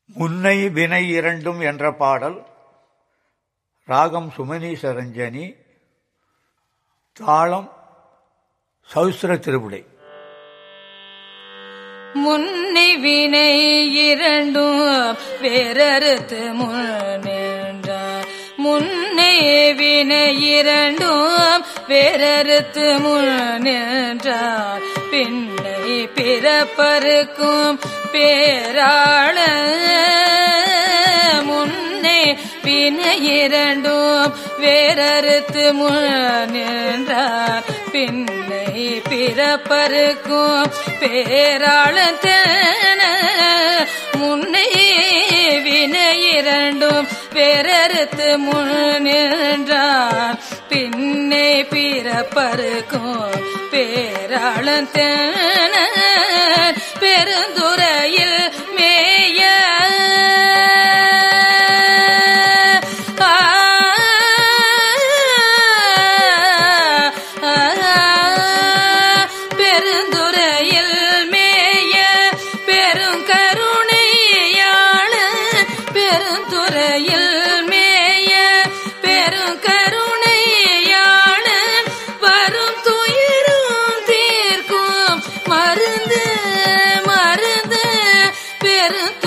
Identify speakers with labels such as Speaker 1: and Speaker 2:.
Speaker 1: முன்னை வினை இரண்டும் என்ற பாடல் ராகம் சுமனி சரஞ்சனி தாளம் சௌஸ்திர திருவிடை
Speaker 2: முன்னை வினை இரண்டும் வேறறுத்து முன்னின்றார் முன்னை வினை இரண்டும் வேறறுத்து முன்னின்றார் பின்னை பிறப்பருக்கும் பேராள முன்னே வினை இரண்டும் வேறறுத்து முன்னின்றார் பின்னை பிறப்பருக்கும் பேராளத்தன முன்னே வினை இரண்டும் வேறறுத்து முன்னின்றார் பின்னே பிறப்பருக்கும் பேராளத்தன பெருந்துறையில் மேய பெருந்துறையில் மேய பெருங்கருணையாள பெருந்துறையில் மேய பெருங்கருணையாள வரும் துயரும் தீர்க்கும் மருந்து மருந்து பெரும்